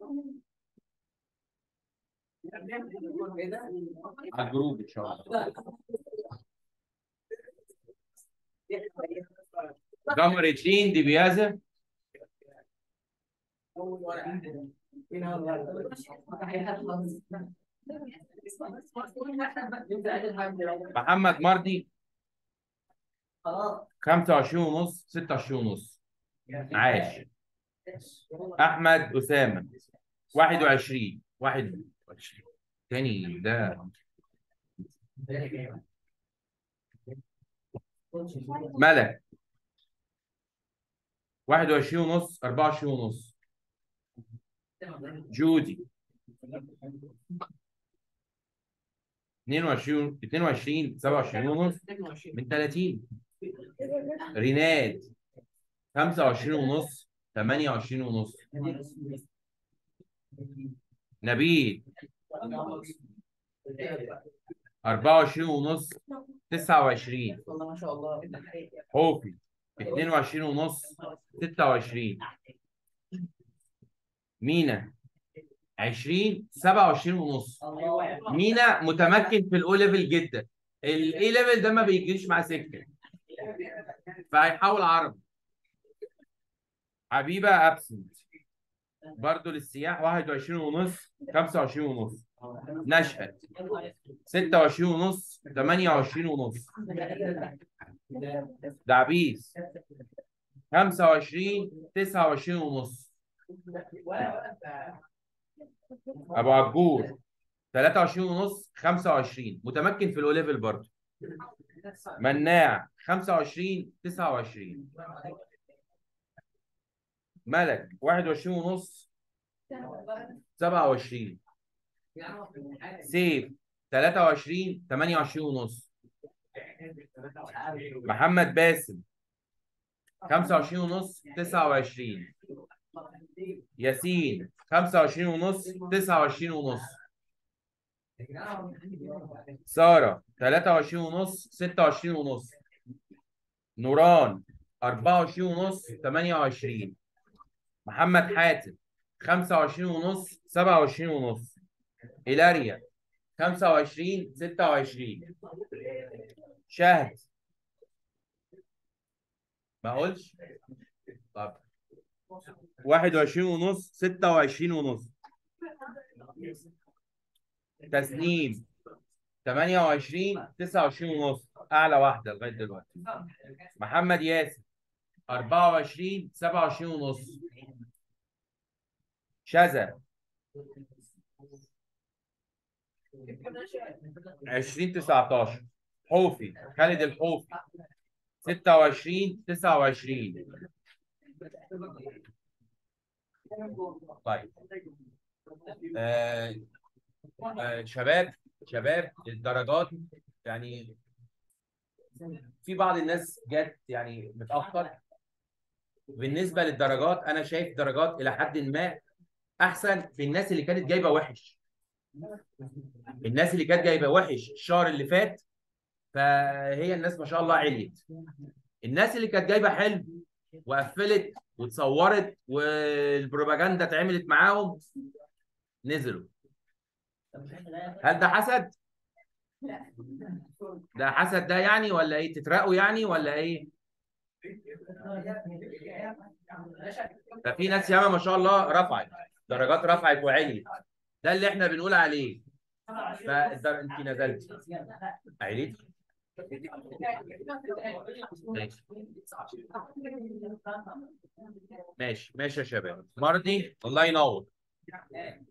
على الجروب ان شاء الله قمر 20 دي بيازا محمد مرضي 25 ونص 26 ونص عاش احمد اسامه 21 21 تاني ده ملك 21 ونص 24 ونص جودي 22 22 27 ونص من 30 ريناد 25 ونص 28 ونص نبيل 24 ونص 29 والله ما شاء الله حوفي 22 ونص 26 مينا 20 27 ونص مينا متمكن في الاو ليفل جدا الاي ليفل ده ما بيجيش مع سكه فهيحاول عربي حبيبه ابسنت برضه للسياح 21 ونص 25 ونص نشأت 26 ونص 28 ونص دعبيس 25 29 ونص ابو عبور 23 ونص 25 متمكن في الاو ليفل برضه مناع 25 29 ملك 21 ونص 27 سيف 23 28 ونص محمد باسم 25 ونص 29 ياسين 25 ونص 29 ونص سارة 23 ونص 26 ونص نوران 24 ونص 28 محمد حاتم 25 ونص 27 ونص إيلاريا 25 26 شهد ما اقولش طب 21 ونص 26 ونص تسنيم 28 29 ونص اعلى واحده لغايه دلوقتي محمد ياسر 24 27 ونص شذا 20 19 حوفي خالد الحوفي 26 29 طيب آه آه شباب شباب الدرجات يعني في بعض الناس جت يعني متأخر بالنسبة للدرجات أنا شايف درجات إلى حد ما أحسن في الناس اللي كانت جايبة وحش الناس اللي كانت جايبة وحش الشهر اللي فات فهي الناس ما شاء الله عليت الناس اللي كانت جايبة حلو وقفلت واتصورت والبروباجندا اتعملت معاهم نزلوا هل ده حسد؟ ده حسد ده يعني ولا ايه تترقوا يعني ولا ايه؟ ففي ناس ياما ما شاء الله رفعت درجات رفعت وعليت ده اللي احنا بنقول عليه فالدر... انت نزلت عليت ماشي ماشي ماشي يا شباب مرضي الله ينور